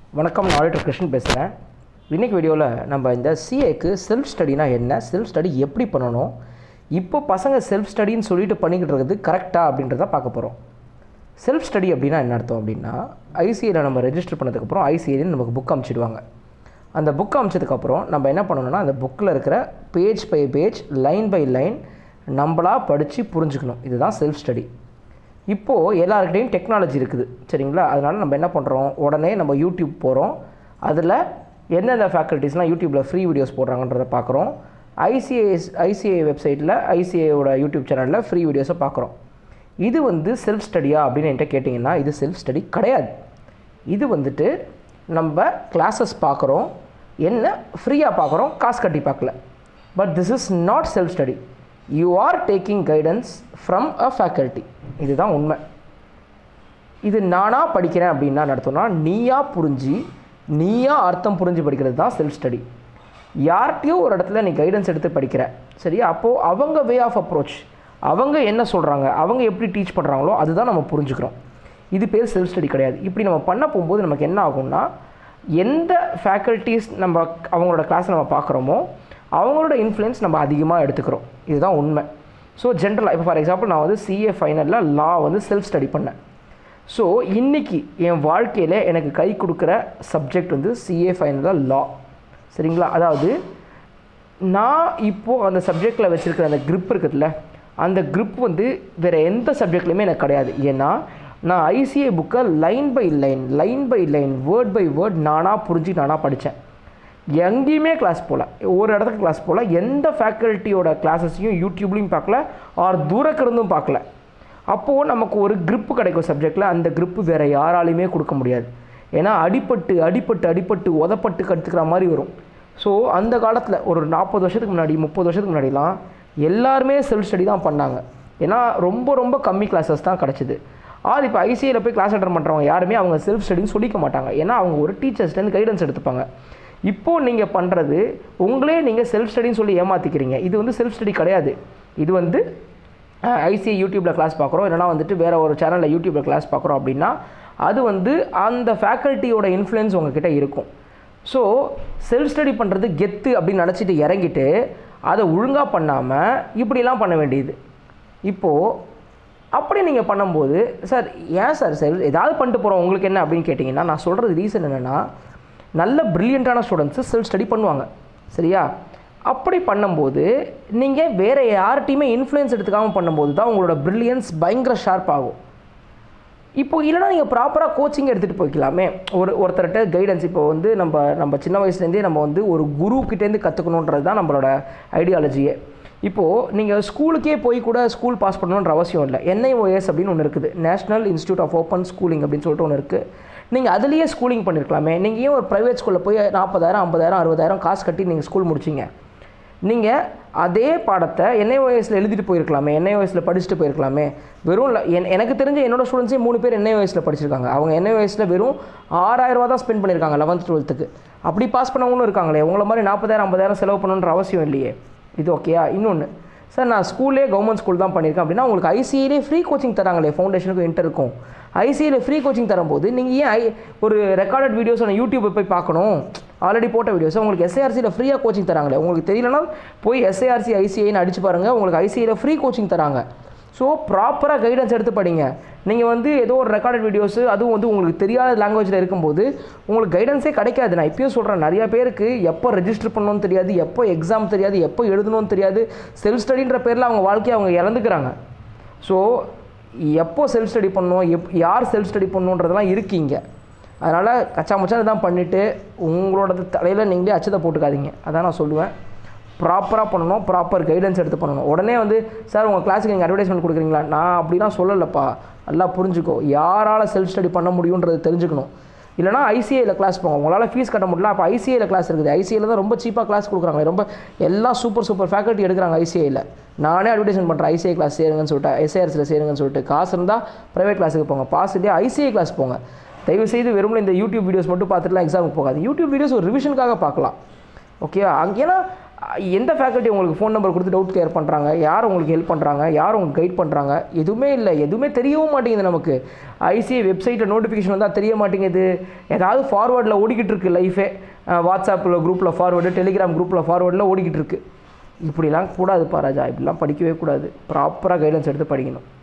வணக்கம் நான் ஆடிட்டர் கிருஷ்ணன் பேசுகிறேன் இன்னைக்கு வீடியோவில் நம்ம இந்த சிஏக்கு செல்ஃப் ஸ்டடினா என்ன செல்ஃப் ஸ்டடி எப்படி பண்ணணும் இப்போ பசங்க செல்ஃப் ஸ்டடின்னு சொல்லிட்டு பண்ணிக்கிட்டு இருக்கிறது கரெக்டாக அப்படின்றத பார்க்க போகிறோம் செல்ஃப் ஸ்டடி அப்படின்னா என்ன அர்த்தம் அப்படின்னா ஐசிஐயில் நம்ம ரெஜிஸ்டர் பண்ணதுக்கப்புறம் ஐசிஐயில் நமக்கு புக் அமுச்சிடுவாங்க அந்த புக் அமுச்சதுக்கப்புறம் நம்ம என்ன பண்ணணும்னா அந்த புக்கில் இருக்கிற page by page line by line நம்மளாக படித்து புரிஞ்சுக்கணும் இதுதான் செல்ஃப் ஸ்டடி இப்போது எல்லாருக்கிட்டையும் டெக்னாலஜி இருக்குது சரிங்களா அதனால் நம்ம என்ன பண்ணுறோம் உடனே நம்ம யூடியூப் போகிறோம் அதில் எந்தெந்த ஃபேக்கல்ட்டிஸ்லாம் யூடியூப்பில் ஃப்ரீ வீடியோஸ் போடுறாங்கன்றதை பார்க்குறோம் ஐசிஐஎஸ் ஐசிஐ வெப்சைட்டில் ஐசிஐயோட யூடியூப் சேனலில் ஃப்ரீ வீடியோஸை பார்க்குறோம் இது வந்து செல்ஃப் ஸ்டடியா அப்படின்னு என்கிட்ட கேட்டிங்கன்னா இது செல்ஃப் ஸ்டடி கிடையாது இது வந்துட்டு நம்ம கிளாஸஸ் பார்க்குறோம் என்ன ஃப்ரீயாக பார்க்குறோம் காசு கட்டி பார்க்கல but this is not self study you are taking guidance from a faculty இதுதான் உண்மை இது நானாக படிக்கிறேன் அப்படின்னா நடத்தோம்னா நீயா புரிஞ்சு நீயா அர்த்தம் புரிஞ்சு படிக்கிறது தான் செல்ஃப் ஸ்டடி யார்கிட்டயோ ஒரு இடத்துல நீ கைடன்ஸ் எடுத்து படிக்கிற சரியா அப்போது அவங்க வே ஆஃப் அப்ரோச் அவங்க என்ன சொல்கிறாங்க அவங்க எப்படி டீச் பண்ணுறாங்களோ அதுதான் நம்ம புரிஞ்சுக்கிறோம் இது பேர் செல்ஃப் ஸ்டடி கிடையாது இப்படி நம்ம பண்ண போகும்போது நமக்கு என்ன ஆகும்னா எந்த ஃபேக்கல்ட்டிஸ் நம்ம அவங்களோட கிளாஸ் நம்ம பார்க்குறோமோ அவங்களோட இன்ஃப்ளூயன்ஸ் நம்ம அதிகமாக எடுத்துக்கிறோம் இதுதான் உண்மை ஸோ ஜென்ரலாக இப்போ ஃபார் எக்ஸாம்பிள் நான் வந்து சிஏ ஃபைனலில் லா வந்து செல்ஃப் ஸ்டடி பண்ணேன் ஸோ இன்றைக்கி என் வாழ்க்கையில் எனக்கு கை கொடுக்குற சப்ஜெக்ட் வந்து சிஏ ஃபைனலில் லா சரிங்களா அதாவது நான் இப்போது அந்த சப்ஜெக்டில் வச்சுருக்கிற அந்த grip இருக்குதுல்ல அந்த grip வந்து வேறு எந்த சப்ஜெக்ட்லையுமே எனக்கு கிடையாது ஏன்னா நான் ஐசிஏ புக்கை line by line line by line word by word நானாக புரிஞ்சு நானாக படித்தேன் எங்கேயுமே கிளாஸ் போகல ஒரு இடத்துக்கு கிளாஸ் போகல எந்த ஃபேக்கல்ட்டியோட கிளாஸஸையும் யூடியூப்லேயும் பார்க்கல ஆர் தூரக்கிருந்தும் பார்க்கல அப்போது நமக்கு ஒரு grip கிடைக்கும் சப்ஜெக்டில் அந்த grip வேறு யாராலையுமே கொடுக்க முடியாது ஏன்னா அடிபட்டு அடிபட்டு அடிபட்டு உதப்பட்டு கற்றுக்கிற மாதிரி வரும் ஸோ அந்த காலத்தில் ஒரு நாற்பது வருஷத்துக்கு முன்னாடி முப்பது வருஷத்துக்கு முன்னாடிலாம் எல்லாருமே செல்ஃப் ஸ்டடி தான் பண்ணாங்க ஏன்னா ரொம்ப ரொம்ப கம்மி கிளாஸஸ் தான் கிடச்சிது ஆர் இப்போ ஐசிஐயில் போய் கிளாஸ் அட்டன் பண்ணுறவங்க யாருமே அவங்க செல்ஃப் ஸ்டடின்னு சொல்லிக்க மாட்டாங்க ஏன்னா அவங்க ஒரு டீச்சர்ஸ்லேருந்து கைடன்ஸ் எடுத்துப்பாங்க இப்போது நீங்கள் பண்ணுறது உங்களே நீங்கள் செல்ஃப் ஸ்டடின்னு சொல்லி ஏமாற்றிக்கிறீங்க இது வந்து செல்ஃப் ஸ்டடி கிடையாது இது வந்து ஐசிஐ யூடியூப்பில் கிளாஸ் பார்க்குறோம் இல்லைனா வந்துட்டு வேறு ஒரு சேனலில் யூடியூப்பில் கிளாஸ் பார்க்குறோம் அப்படின்னா அது வந்து அந்த ஃபேக்கல்ட்டியோட இன்ஃப்ளூயன்ஸ் உங்ககிட்ட இருக்கும் ஸோ செல்ஃப் ஸ்டடி பண்ணுறது கெத்து அப்படின்னு நினச்சிட்டு இறங்கிட்டு அதை ஒழுங்காக பண்ணாமல் இப்படிலாம் பண்ண வேண்டியது இப்போது அப்படி நீங்கள் பண்ணும்போது சார் ஏன் சார் செல் ஏதாவது பண்ணிட்டு போகிறோம் உங்களுக்கு என்ன அப்படின்னு கேட்டிங்கன்னா நான் சொல்கிறது ரீசன் என்னென்னா நல்ல ப்ரில்லியண்ட்டான ஸ்டூடெண்ட்ஸு செல்ஃப் ஸ்டடி பண்ணுவாங்க சரியா அப்படி பண்ணும்போது நீங்கள் வேறு யார்கிட்டையுமே இன்ஃப்ளூயன்ஸ் எடுத்துக்காமல் பண்ணும்போது தான் உங்களோட ப்ரில்லியன்ஸ் பயங்கர ஷார்ப் ஆகும் இப்போ இல்லைனா நீங்கள் ப்ராப்பராக கோச்சிங் எடுத்துகிட்டு போய்க்கலாமே ஒரு ஒருத்தர்கிட்ட கைடன்ஸ் இப்போ வந்து நம்ம நம்ம சின்ன வயசுலேருந்தே நம்ம வந்து ஒரு குருக்கிட்டேருந்து கற்றுக்கணுன்றது தான் நம்மளோட ஐடியாலஜியே இப்போது நீங்கள் ஸ்கூலுக்கே போய் கூட ஸ்கூல் பாஸ் பண்ணணுன்ற அவசியம் இல்லை என்ஐஓஎஸ் அப்படின்னு ஒன்று இருக்குது national institute of open schooling அப்படின்னு சொல்லிட்டு ஒன்று இருக்குது நீங்கள் அதுலேயே ஸ்கூலிங் பண்ணியிருக்கலாமே நீங்கள் ஏன் ஒரு ப்ரைவேட் ஸ்கூலில் போய் நாற்பதாயிரம் ஐம்பதாயிரம் அறுபதாயிரம் காசு கட்டி நீங்கள் ஸ்கூல் முடிச்சிங்க நீங்கள் அதே பாடத்தை என்ஐஓஎஸில் எழுதிட்டு போயிருக்கலாமே என்ஐஓஎஸில் படிச்சுட்டு போயிருக்கலாமே வெறும் ல- என் எனக்கு தெரிஞ்ச என்னோட ஸ்டூடெண்ட்ஸே மூணு பேர் என்ஐஓஎஸில் படிச்சிருக்காங்க அவங்க என்ஐஓஎஸில் வெறும் ஆறாயிரம் ரூபா தான் ஸ்பெண்ட் பண்ணியிருக்காங்க லெவன்த் டுவெல்த்துக்கு அப்படி பாஸ் பண்ணவங்களும் இருக்காங்களே உங்களை மாதிரி நாற்பதாயிரம் ஐம்பதாயிரம் செலவு பண்ணணுன்ற அவசியம் இல்லையே இது ஓகேயா இன்னொன்று சார் நான் ஸ்கூல்லே கவர்மெண்ட் ஸ்கூல் தான் பண்ணியிருக்கேன் அப்படின்னா உங்களுக்கு ஐசிஐலே ஃப்ரீ கோச்சிங் தராங்களே ஃபவுண்டேஷனுக்கும் இன்டருக்கும் ஐசிஐயில் ஃப்ரீ கோச்சிங் தரும்போது நீங்கள் ஏன் ஐ ஒரு ரெக்கார்டட் வீடியோஸ் நான் யூடியூப்பை போய் பார்க்கணும் ஆல்ரெடி போட்ட வீடியோஸ் உங்களுக்கு எஸ்ஏஆர்சியில் ஃப்ரீயாக கோச்சிங் தராங்களே உங்களுக்கு தெரியலனா போய் எஸ்ஏஆர்சி ஐசிஐன்னு அடிச்சு பாருங்கள் உங்களுக்கு ஐசிஐயில் ஃப்ரீ கோச்சிங் தராங்க ஸோ ப்ராப்பராக கைடன்ஸ் எடுத்து படிங்க நீங்கள் வந்து ஏதோ ஒரு ரெக்கார்டட் வீடியோஸு அதுவும் வந்து உங்களுக்கு தெரியாத லாங்குவேஜில் இருக்கும்போது உங்களுக்கு கைடன்ஸே கிடைக்காது நான் இப்பயும் சொல்கிறேன் நிறைய பேருக்கு எப்போ ரெஜிஸ்டர் பண்ணணும்னு தெரியாது எப்போ எக்ஸாம் தெரியாது எப்போ எழுதணும்னு தெரியாது செல்ஃப் ஸ்டடின்ற பேரில் அவங்க வாழ்க்கையை அவங்க இழந்துக்கிறாங்க ஸோ எப்போ செல்ஃப் ஸ்டடி பண்ணணும் எப் யார் செல்ஃப் ஸ்டடி பண்ணணுன்றதெல்லாம் இருக்கீங்க அதனால் கச்சா மச்சா தான் பண்ணிவிட்டு உங்களோட தலையில் நீங்களே அச்சதை போட்டுக்காதீங்க அதான் நான் சொல்லுவேன் ப்ராப்பராக பண்ணணும் ப்ராப்பர் கைடன்ஸ் எடுத்து பண்ணணும் உடனே வந்து சார் உங்கள் கிளாஸுக்கு நீங்கள் அட்வர்டைஸ்மெண்ட் கொடுக்குறீங்களா நான் அப்படிலாம் சொல்லலப்பா நல்லா புரிஞ்சுக்கோ யாரால் செல்ஃப் ஸ்டடி பண்ண முடியுன்றது தெரிஞ்சுக்கணும் இல்லைனா ஐசிஐயில் கிளாஸ் போங்க உங்களால் ஃபீஸ் கட்ட முடியல அப்போ ஐசிஐயில் கிளாஸ் இருக்குது ஐசிஐயில் தான் ரொம்ப சீப்பாக கிளாஸ் கொடுக்குறாங்க ரொம்ப எல்லாம் சூப்பர் சூப்பர் ஃபேக்கல்ட்டி எடுக்கிறாங்க ஐசிஐயில் நானே அட்வர்டைஸ்மெண்ட் பண்ணுறேன் ஐசிஐ கிளாஸ் சேருங்கன்னு சொல்லிட்டு எஸ்ஐஆர்ஸில் சேருங்கன்னு சொல்லிட்டு காசு இருந்தால் ப்ரைவேட் கிளாஸுக்கு போங்க பாஸ் இல்லையா ஐசிஐ கிளாஸ் போங்க தயவு செய்து வெறும் இந்த யூடியூப் வீடியோஸ் மட்டும் பார்த்துட்டுலாம் எக்ஸாமுக்கு போகாது யூடியூப் வீடியோஸ் ஒரு ரிவிஷனுக்காக பார்க்கலாம் ஓகேவா அங்கே ஏன்னா எந்த ஃபேக்கல்ட்டி உங்களுக்கு ஃபோன் நம்பர் கொடுத்து டவுட் கிளியர் பண்ணுறாங்க யார் உங்களுக்கு ஹெல்ப் பண்ணுறாங்க யார் உங்களுக்கு கைட் பண்ணுறாங்க எதுவுமே இல்லை எதுவுமே தெரியவும் மாட்டேங்குது நமக்கு ஐசிஐ வெப்சைட்டில் நோட்டிஃபிகேஷன் வந்தால் தெரிய மாட்டேங்குது ஏதாவது ஃபார்வர்டில் ஓடிக்கிட்டு இருக்கு லைஃபே வாட்ஸ்அப்பில் குரூப்பில் ஃபார்வர்டு டெலிகிராம் குரூப்பில் ஃபார்வர்டில் ஓடிக்கிட்டு இருக்கு இப்படிலாம் கூடாதுப்பா ராஜா இப்படிலாம் படிக்கவே கூடாது ப்ராப்பராக கைடன்ஸ் எடுத்து படிக்கணும்